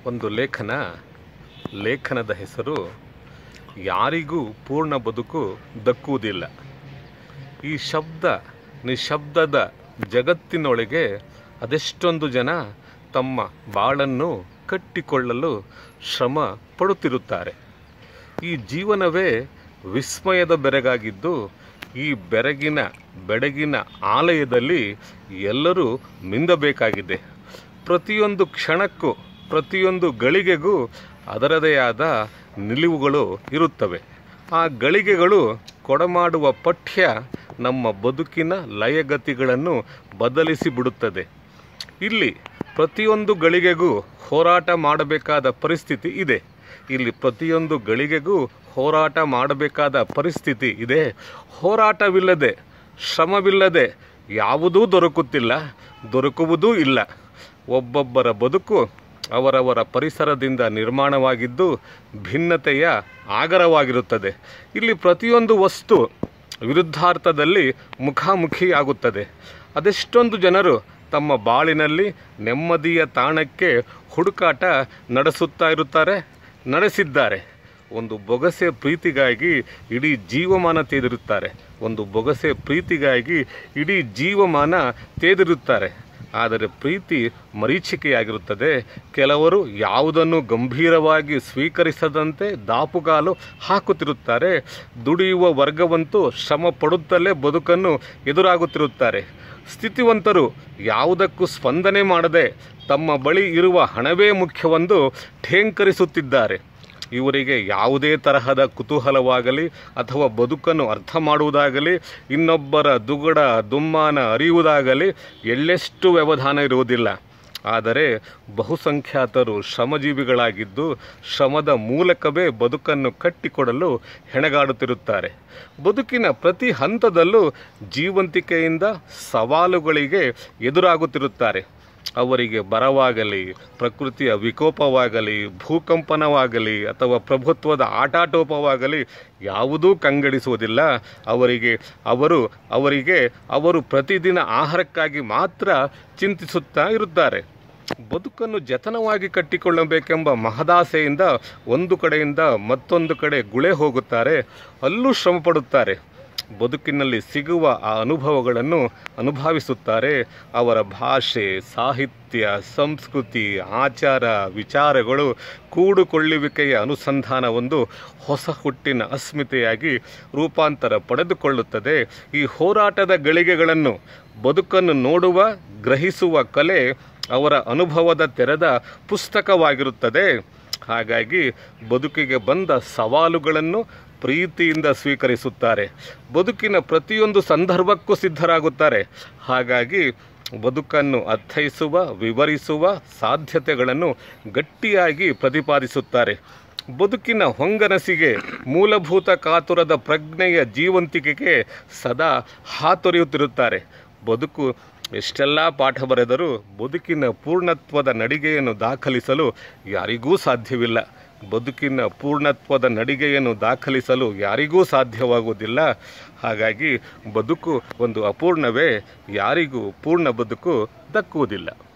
ಒಂದು ಲೇಖನ ಲೇಖನದ ಹೆಸರು ಯಾರಿಗೂ ಪೂರ್ಣ ಬದುಕು ದಕ್ಕುವುದಿಲ್ಲ ಈ ಶಬ್ದ ನಿಶಬ್ದದ ಜಗತ್ತಿನೊಳಗೆ ಅದೆಷ್ಟೊಂದು ಜನ ತಮ್ಮ ಬಾಳನ್ನು ಕಟ್ಟಿಕೊಳ್ಳಲು ಶ್ರಮ ಪಡುತ್ತಿರುತ್ತಾರೆ ಈ ಜೀವನವೇ ವಿಸ್ಮಯದ ಬೆರಗಾಗಿದ್ದು ಈ ಬೆರಗಿನ ಬೆಡಗಿನ ಆಲಯದಲ್ಲಿ ಎಲ್ಲರೂ ಮಿಂದಬೇಕಾಗಿದೆ ಪ್ರತಿಯೊಂದು ಕ್ಷಣಕ್ಕೂ ಪ್ರತಿಯೊಂದು ಗಳಿಗೆಗೂ ಅದರದೇ ಆದ ನಿಲುವುಗಳು ಇರುತ್ತವೆ ಆ ಗಳಿಗೆಗಳು ಕೊಡಮಾಡುವ ಪಠ್ಯ ನಮ್ಮ ಬದುಕಿನ ಲಯಗತಿಗಳನ್ನು ಬದಲಿಸಿ ಬಿಡುತ್ತದೆ ಇಲ್ಲಿ ಪ್ರತಿಯೊಂದು ಗಳಿಗೆಗೂ ಹೋರಾಟ ಮಾಡಬೇಕಾದ ಪರಿಸ್ಥಿತಿ ಇದೆ ಇಲ್ಲಿ ಪ್ರತಿಯೊಂದು ಗಳಿಗೆಗೂ ಹೋರಾಟ ಮಾಡಬೇಕಾದ ಪರಿಸ್ಥಿತಿ ಇದೆ ಹೋರಾಟವಿಲ್ಲದೆ ಶ್ರಮವಿಲ್ಲದೆ ಯಾವುದೂ ದೊರಕುತ್ತಿಲ್ಲ ದೊರಕುವುದೂ ಇಲ್ಲ ಒಬ್ಬೊಬ್ಬರ ಬದುಕು ಅವರವರ ಪರಿಸರದಿಂದ ನಿರ್ಮಾಣವಾಗಿದ್ದು ಭಿನ್ನತೆಯ ಆಗರವಾಗಿರುತ್ತದೆ ಇಲ್ಲಿ ಪ್ರತಿಯೊಂದು ವಸ್ತು ವಿರುದ್ಧಾರ್ಥದಲ್ಲಿ ಮುಖಾಮುಖಿಯಾಗುತ್ತದೆ ಅದೆಷ್ಟೊಂದು ಜನರು ತಮ್ಮ ಬಾಳಿನಲ್ಲಿ ನೆಮ್ಮದಿಯ ತಾಣಕ್ಕೆ ಹುಡುಕಾಟ ನಡೆಸುತ್ತಾ ಇರುತ್ತಾರೆ ನಡೆಸಿದ್ದಾರೆ ಒಂದು ಬೊಗಸೆ ಪ್ರೀತಿಗಾಗಿ ಇಡೀ ಜೀವಮಾನ ತೇದಿರುತ್ತಾರೆ ಒಂದು ಬೊಗಸೆ ಪ್ರೀತಿಗಾಗಿ ಇಡೀ ಜೀವಮಾನ ತೇದಿರುತ್ತಾರೆ ಆದರೆ ಪ್ರೀತಿ ಮರೀಚಿಕೆಯಾಗಿರುತ್ತದೆ ಕೆಲವರು ಯಾವುದನ್ನು ಗಂಭೀರವಾಗಿ ಸ್ವೀಕರಿಸದಂತೆ ದಾಪುಗಾಲು ಹಾಕುತ್ತಿರುತ್ತಾರೆ ದುಡಿಯುವ ವರ್ಗವಂತೂ ಶ್ರಮ ಪಡುತ್ತಲೇ ಬದುಕನ್ನು ಎದುರಾಗುತ್ತಿರುತ್ತಾರೆ ಸ್ಥಿತಿವಂತರು ಯಾವುದಕ್ಕೂ ಸ್ಪಂದನೆ ಮಾಡದೆ ತಮ್ಮ ಬಳಿ ಇರುವ ಹಣವೇ ಮುಖ್ಯವೆಂದು ಠೇಂಕರಿಸುತ್ತಿದ್ದಾರೆ ಇವರಿಗೆ ಯಾವುದೇ ತರಹದ ಕುತೂಹಲವಾಗಲಿ ಅಥವಾ ಬದುಕನ್ನು ಅರ್ಥ ಮಾಡುವುದಾಗಲಿ ಇನ್ನೊಬ್ಬರ ದುಗುಡ ದುಮ್ಮಾನ ಅರಿಯುವುದಾಗಲಿ ಎಳ್ಳೆಷ್ಟು ವ್ಯವಧಾನ ಇರುವುದಿಲ್ಲ ಆದರೆ ಬಹುಸಂಖ್ಯಾತರು ಶ್ರಮಜೀವಿಗಳಾಗಿದ್ದು ಶ್ರಮದ ಮೂಲಕವೇ ಬದುಕನ್ನು ಕಟ್ಟಿಕೊಡಲು ಹೆಣಗಾಡುತ್ತಿರುತ್ತಾರೆ ಬದುಕಿನ ಪ್ರತಿ ಹಂತದಲ್ಲೂ ಜೀವಂತಿಕೆಯಿಂದ ಸವಾಲುಗಳಿಗೆ ಎದುರಾಗುತ್ತಿರುತ್ತಾರೆ ಅವರಿಗೆ ಬರವಾಗಲಿ ಪ್ರಕೃತಿಯ ವಿಕೋಪವಾಗಲಿ ಭೂಕಂಪನವಾಗಲಿ ಅಥವಾ ಪ್ರಭುತ್ವದ ಆಟಾಟೋಪವಾಗಲಿ ಯಾವುದೂ ಕಂಗಡಿಸುವುದಿಲ್ಲ ಅವರಿಗೆ ಅವರು ಅವರಿಗೆ ಅವರು ಪ್ರತಿದಿನ ಆಹಾರಕ್ಕಾಗಿ ಮಾತ್ರ ಚಿಂತಿಸುತ್ತಾ ಇರುತ್ತಾರೆ ಬದುಕನ್ನು ಜತನವಾಗಿ ಕಟ್ಟಿಕೊಳ್ಳಬೇಕೆಂಬ ಮಹದಾಸೆಯಿಂದ ಒಂದು ಕಡೆಯಿಂದ ಮತ್ತೊಂದು ಕಡೆ ಗುಳೆ ಹೋಗುತ್ತಾರೆ ಅಲ್ಲೂ ಶ್ರಮ ಪಡುತ್ತಾರೆ ಬದುಕಿನಲ್ಲಿ ಸಿಗುವ ಆ ಅನುಭವಗಳನ್ನು ಅನುಭವಿಸುತ್ತಾರೆ ಅವರ ಭಾಷೆ ಸಾಹಿತ್ಯ ಸಂಸ್ಕೃತಿ ಆಚಾರ ವಿಚಾರಗಳು ಕೂಡುಕೊಳ್ಳುವಿಕೆಯ ಅನುಸಂಧಾನ ಒಂದು ಹೊಸ ಹುಟ್ಟಿನ ಅಸ್ಮಿತೆಯಾಗಿ ರೂಪಾಂತರ ಪಡೆದುಕೊಳ್ಳುತ್ತದೆ ಈ ಹೋರಾಟದ ಗಳಿಗೆಗಳನ್ನು ಬದುಕನ್ನು ನೋಡುವ ಗ್ರಹಿಸುವ ಕಲೆ ಅವರ ಅನುಭವದ ತೆರೆದ ಪುಸ್ತಕವಾಗಿರುತ್ತದೆ ಹಾಗಾಗಿ ಬದುಕಿಗೆ ಬಂದ ಸವಾಲುಗಳನ್ನು ಪ್ರೀತಿಯಿಂದ ಸ್ವೀಕರಿಸುತ್ತಾರೆ ಬದುಕಿನ ಪ್ರತಿಯೊಂದು ಸಂದರ್ಭಕ್ಕೂ ಸಿದ್ಧರಾಗುತ್ತಾರೆ ಹಾಗಾಗಿ ಬದುಕನ್ನು ಅರ್ಥೈಸುವ ವಿವರಿಸುವ ಸಾಧ್ಯತೆಗಳನ್ನು ಗಟ್ಟಿಯಾಗಿ ಪ್ರತಿಪಾದಿಸುತ್ತಾರೆ ಬದುಕಿನ ಹೊಂಗನಸಿಗೆ ಮೂಲಭೂತ ಕಾತುರದ ಪ್ರಜ್ಞೆಯ ಜೀವಂತಿಕೆಗೆ ಸದಾ ಹಾತೊರೆಯುತ್ತಿರುತ್ತಾರೆ ಬದುಕು ಎಷ್ಟೆಲ್ಲ ಪಾಠ ಬರೆದರೂ ಬದುಕಿನ ಪೂರ್ಣತ್ವದ ನಡಿಗೆಯನ್ನು ದಾಖಲಿಸಲು ಯಾರಿಗೂ ಸಾಧ್ಯವಿಲ್ಲ ಬದುಕಿನ ಪೂರ್ಣತ್ವದ ನಡಿಗೆಯನ್ನು ದಾಖಲಿಸಲು ಯಾರಿಗೂ ಸಾಧ್ಯವಾಗುವುದಿಲ್ಲ ಹಾಗಾಗಿ ಬದುಕು ಒಂದು ಅಪೂರ್ಣವೇ ಯಾರಿಗೂ ಪೂರ್ಣ ಬದುಕು ದಕ್ಕುವುದಿಲ್ಲ